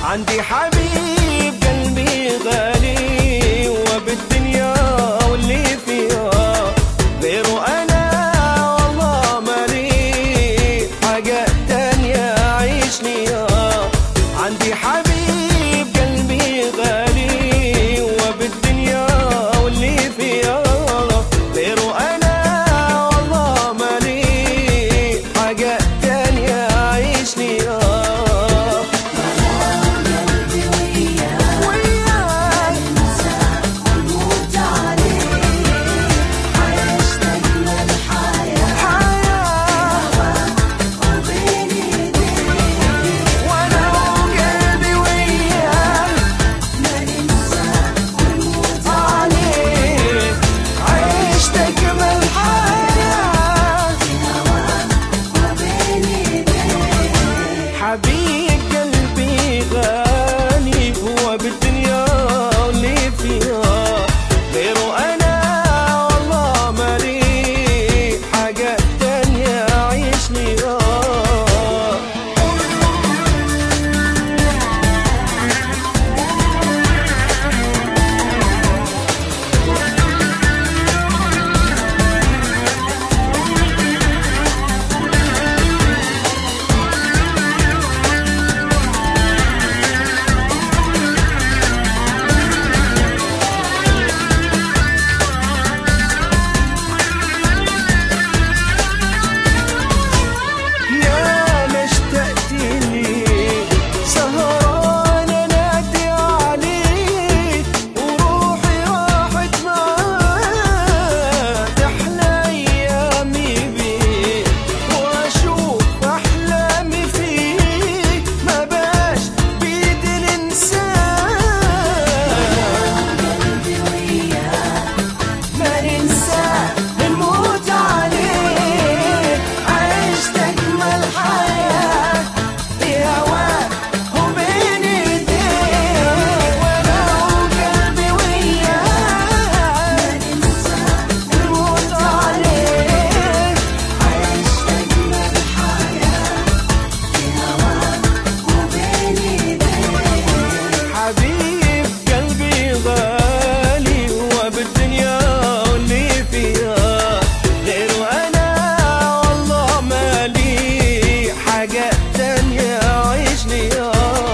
عندي حبيب قلبي غالي وبالدنيا واللي فيها غيره انا والله مالي حاجة تانية اعيش ليها عندي حبيب قلبي غالي وبالدنيا واللي فيها غيره انا والله مالي حاجة تانية اعيش ليها وياك حياة وانا وقلبي وياك عليك عشت اجمل حياة حبيب قلبي غالي هو بالدنيا واللي فيها غيره انا والله مالي حاجة تانية اعيش ليها يا ما اشتقت لي سهران انادي عليك وروحي راحت معاك تحلى ايامي بيك واشوف احلامي فيك ما باش بيدي ننساك ما ننسى نموت عليك عشت اجمل حياه في هواك وبين ايديك وانا وقلبي وياك نموت عليك حبيب قلبي غالي هو بالدنيا واللي فيها غيره انا والله مالي حاجة تانية اعيش ليها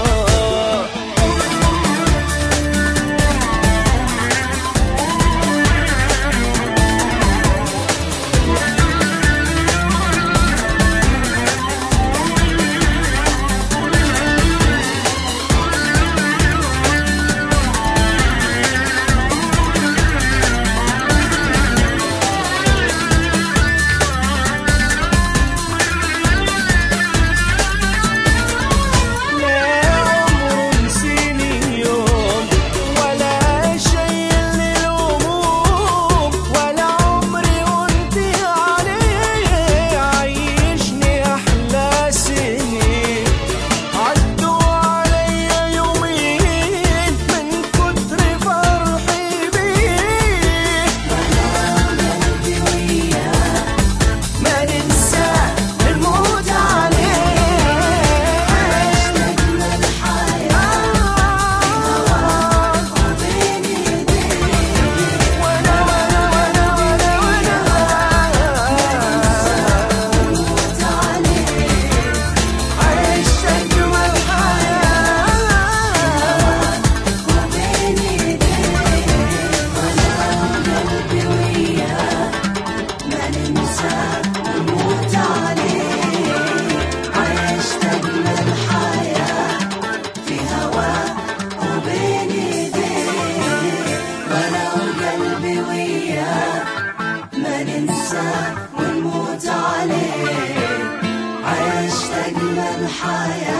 لا عمره نسيني يوم ولا شايلني الهموم ولا عمري وانتي عليه عيشني احلى سنين عدوا عليا يومين من كتر فرحي بيه ما ننسى نموت عليه وانا وانا وانا وانا وانا عشت اجمل حياه ما ننسى ونموت عليه عشت أجمل حياة